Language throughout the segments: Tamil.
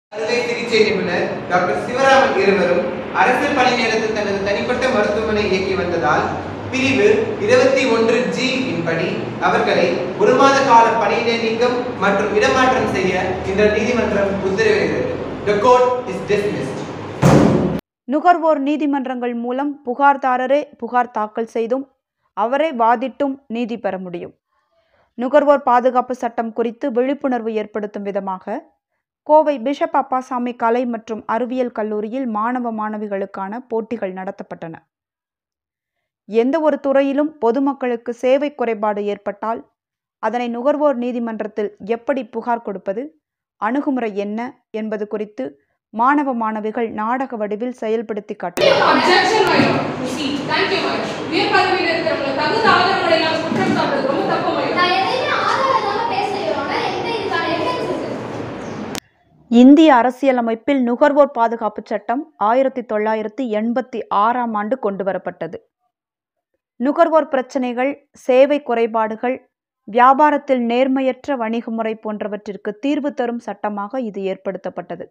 அறுவை சிகிச்சை நிபுணர் டாக்டர் சிவராமன் இருவரும் அரசு பணி நேரத்தில் தனது தனிப்பட்ட மருத்துவமனை இயக்கி வந்ததால் பிரிவு இருபத்தி ஒன்று ஜி இன்படி அவர்களை ஒரு மாத கால பணியிடை நீக்கம் மற்றும் இடமாற்றம் செய்ய இந்த நீதிமன்றம் உத்தரவிடுகிறது The court is dismissed. நுகர்வோர் நீதிமன்றங்கள் மூலம் புகார்தாரரே புகார் தாக்கல் செய்தும் அவரே வாதிட்டும் நீதி பெற முடியும் நுகர்வோர் பாதுகாப்பு சட்டம் குறித்து விழிப்புணர்வு ஏற்படுத்தும் விதமாக கோவை பிஷப் அப்பாசாமி கலை மற்றும் அறிவியல் கல்லூரியில் மாணவ மாணவிகளுக்கான போட்டிகள் நடத்தப்பட்டன எந்த ஒரு துறையிலும் பொதுமக்களுக்கு சேவை குறைபாடு ஏற்பட்டால் அதனை நுகர்வோர் நீதிமன்றத்தில் எப்படி புகார் கொடுப்பது அணுகுமுறை என்ன என்பது குறித்து மாணவ மாணவிகள் நாடக வடிவில் செயல்படுத்தி காட்டினர் objection my lord proceed thank you my lord உயர் பதவியில் இருக்கிறவங்க தகுந்த ஆதாரங்களை எல்லாம் குற்றம் சாட்டுறது ரொம்ப தப்பு my lord நான் எதையுமே ஆதாரம் இல்லாம பேசல யோனா என்கிட்ட இதுக்கான எவிடன்ஸ் இருக்கு இந்திய அரசியலமைப்பில் நுகர்வோர் பாதுகாப்பு சட்டம் ஆயிரத்தி தொள்ளாயிரத்தி எண்பத்தி ஆறாம் ஆண்டு கொண்டு வரப்பட்டது நுகர்வோர் பிரச்சனைகள் சேவை குறைபாடுகள் வியாபாரத்தில் நேர்மையற்ற வணிக முறை போன்றவற்றிற்கு தீர்வு தரும் சட்டமாக இது ஏற்படுத்தப்பட்டது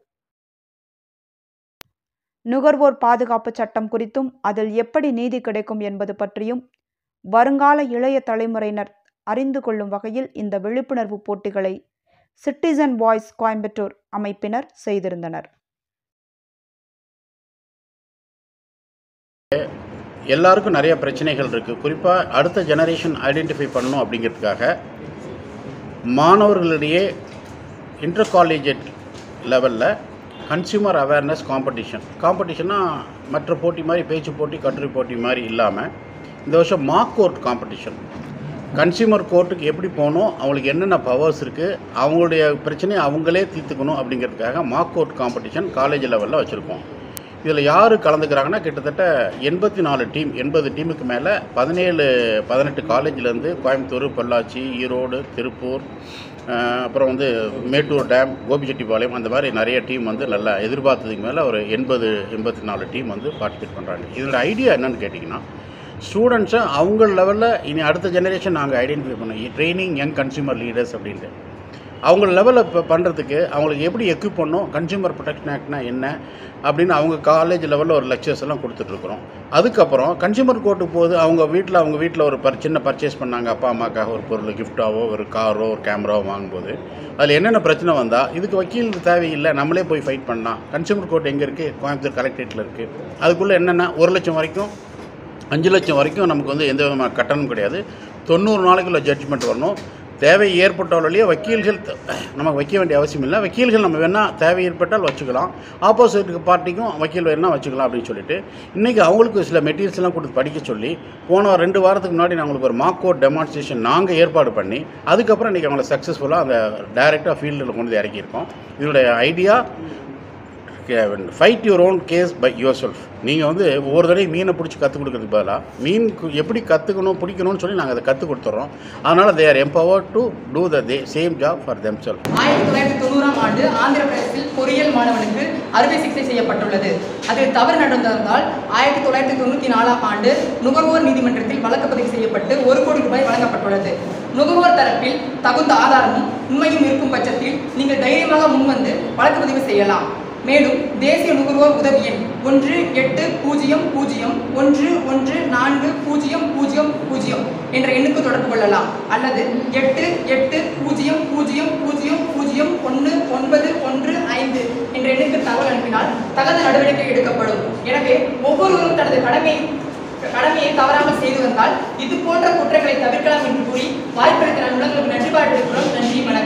நுகர்வோர் பாதுகாப்பு சட்டம் குறித்தும் அதில் எப்படி நீதி கிடைக்கும் என்பது பற்றியும் வருங்கால இளைய தலைமுறையினர் அறிந்து கொள்ளும் வகையில் இந்த விழிப்புணர்வு போட்டிகளை சிட்டிசன் வாய்ஸ் கோயம்புத்தூர் அமைப்பினர் செய்திருந்தனர் எல்லாருக்கும் நிறைய பிரச்சனைகள் இருக்குது குறிப்பாக அடுத்த ஜெனரேஷன் ஐடென்டிஃபை பண்ணணும் அப்படிங்கிறதுக்காக மாணவர்களிடையே இன்டர் காலேஜட் லெவலில் கன்சியூமர் அவேர்னஸ் காம்படிஷன் காம்படிஷன்னா மற்ற போட்டி மாதிரி பேச்சு போட்டி கட்டுரை போட்டி மாதிரி இல்லாமல் இந்த வருஷம் மார்க் கோர்ட் காம்படிஷன் கன்சியூமர் கோர்ட்டுக்கு எப்படி போகணும் அவங்களுக்கு என்னென்ன பவர்ஸ் இருக்குது அவங்களுடைய பிரச்சனையை அவங்களே தீர்த்துக்கணும் அப்படிங்கிறதுக்காக மார்க் கோர்ட் காம்படிஷன் காலேஜ் லெவலில் வச்சுருக்கோம் இதில் யார் கலந்துக்கிறாங்கன்னா கிட்டத்தட்ட எண்பத்தி நாலு டீம் எண்பது டீமுக்கு மேலே பதினேழு பதினெட்டு காலேஜ்லேருந்து கோயம்புத்தூர் பொள்ளாச்சி ஈரோடு திருப்பூர் அஹ், அப்புறம் வந்து மேட்டூர் டேம் கோபிச்செட்டிப்பாளையம் அந்த மாதிரி நிறைய டீம் வந்து நல்லா எதிர்பார்த்ததுக்கு மேலே ஒரு எண்பது எண்பத்தி நாலு டீம் வந்து பார்ட்டிசிபேட் பண்ணுறாங்க இதோட ஐடியா என்னன்னு கேட்டிங்கன்னா ஸ்டூடெண்ட்ஸை அவங்க லெவலில் இனி அடுத்த ஜெனரேஷன் நாங்கள் ஐடென்டிஃபை பண்ணோம் ட்ரைனிங் யங் கன்சியூமர் லீடர்ஸ் அப்படின்ட்டு அவங்க லெவலில் இப்போ பண்ணுறதுக்கு அவங்களுக்கு எப்படி எக்யூப் பண்ணணும் கன்சியூமர் ப்ரொடெக்ஷன் ஆக்ட்னா என்ன அப்படின்னு அவங்க காலேஜ் லெவலில் ஒரு லெக்சர்ஸ் எல்லாம் கொடுத்துட்ருக்குறோம் அதுக்கப்புறம் கன்சியூமர் கோர்ட்டுக்கு போகுது அவங்க வீட்டில் அவங்க வீட்டில் ஒரு பர் சின்ன பர்ச்சேஸ் பண்ணாங்க அப்பா அம்மாக்காக ஒரு பொருள் கிஃப்டாவோ ஒரு காரோ ஒரு கேமராவோ வாங்கும்போது அதில் என்னென்ன பிரச்சனை வந்தால் இதுக்கு வக்கீல் தேவையில்லை நம்மளே போய் ஃபைட் பண்ணலாம் கன்சியூமர் கோர்ட் எங்கே இருக்குது கோயம்புத்தூர் கலெக்டரேட்டில் இருக்குது அதுக்குள்ளே என்னென்ன ஒரு லட்சம் வரைக்கும் அஞ்சு லட்சம் வரைக்கும் நமக்கு வந்து எந்த விதமான கட்டணம் கிடையாது தொண்ணூறு நாளைக்குள்ள ஜட்ஜ்மெண்ட் வரணும் தேவை ஏற்பட்டாலேயே வக்கீல்கள் த- நமக்கு வைக்க வேண்டிய அவசியம் இல்லை வக்கீல்கள் நம்ம வேணால் தேவை ஏற்பட்டால் வச்சுக்கலாம் ஆப்போசிட் பார்ட்டிக்கும் வக்கீல் வேணால் வச்சுக்கலாம் அப்படின்னு சொல்லிட்டு இன்றைக்கி அவங்களுக்கு சில மெட்டீரியல்ஸ் எல்லாம் கொடுத்து படிக்க சொல்லி போன ரெண்டு வாரத்துக்கு முன்னாடி நான் உங்களுக்கு ஒரு மார்க் கோட் டெமான்ஸ்ட்ரேஷன் நாங்கள் ஏற்பாடு பண்ணி அதுக்கப்புறம் இன்றைக்கி அவங்கள சக்ஸஸ்ஃபுல்லாக அந்த டைரெக்டாக ஃபீல்டில் கொண்டு வந்து இறக்கியிருக்கோம் இதனுடைய idea fight your own case by your self நீங்கள் வந்து ஒவ்வொரு தடவையும் மீனை பிடிச்சி கற்றுக் கொடுக்கறதுக்கு பதிலாக மீன் கு- எப்படி கற்றுக்கணும் பிடிக்கணும்னு சொல்லி நாங்கள் அதை கற்றுக் கொடுத்துட்றோம் அதனால் they are empower to do the they same job for them self ஆயிரத்தி தொள்ளாயிரத்தி தொண்ணூறாம் ஆண்டு ஆந்திர பிரதேசத்தில் பொறியியல் மாணவனுக்கு அறுவை சிகிச்சை செய்யப்பட்டுள்ளது அதில் தவறு நடந்திருந்தால் ஆயிரத்தி தொள்ளாயிரத்தி தொண்ணூற்றி நாலாம் ஆண்டு நுகர்வோர் நீதிமன்றத்தில் வழக்கு பதிவு செய்யப்பட்டு ஒரு கோடி ரூபாய் வழங்கப்பட்டுள்ளது நுகர்வோர் தரப்பில் தகுந்த ஆதாரமும் உண்மையும் இருக்கும் பட்சத்தில் நீங்கள் தைரியமாக முன்வந்து வழக்கு பதிவு செய்யலாம் மேலும் தேசிய நுகர்வோர் உதவி எண் ஒன்று எட்டு பூஜ்ஜியம் பூஜ்ஜியம் ஒன்று ஒன்று நான்கு பூஜ்ஜியம் பூஜ்ஜியம் பூஜ்ஜியம் என்ற எண்ணுக்கு தொடர்பு கொள்ளலாம் அல்லது எட்டு எட்டு பூஜ்ஜியம் பூஜ்ஜியம் பூஜ்ஜியம் பூஜ்ஜியம் ஒன்று ஒன்பது ஒன்று ஐந்து என்ற எண்ணுக்கு தகவல் அனுப்பினால் தகுந்த நடவடிக்கை எடுக்கப்படும் எனவே ஒவ்வொருவரும் தனது கடமையை கடமையை தவறாமல் செய்து வந்தால் இது போன்ற குற்றங்களை தவிர்க்கலாம் என்று கூறி வாய்ப்பளித்த நண்பர்களுக்கு நன்றி பாட்டு நன்றி வணக்கம்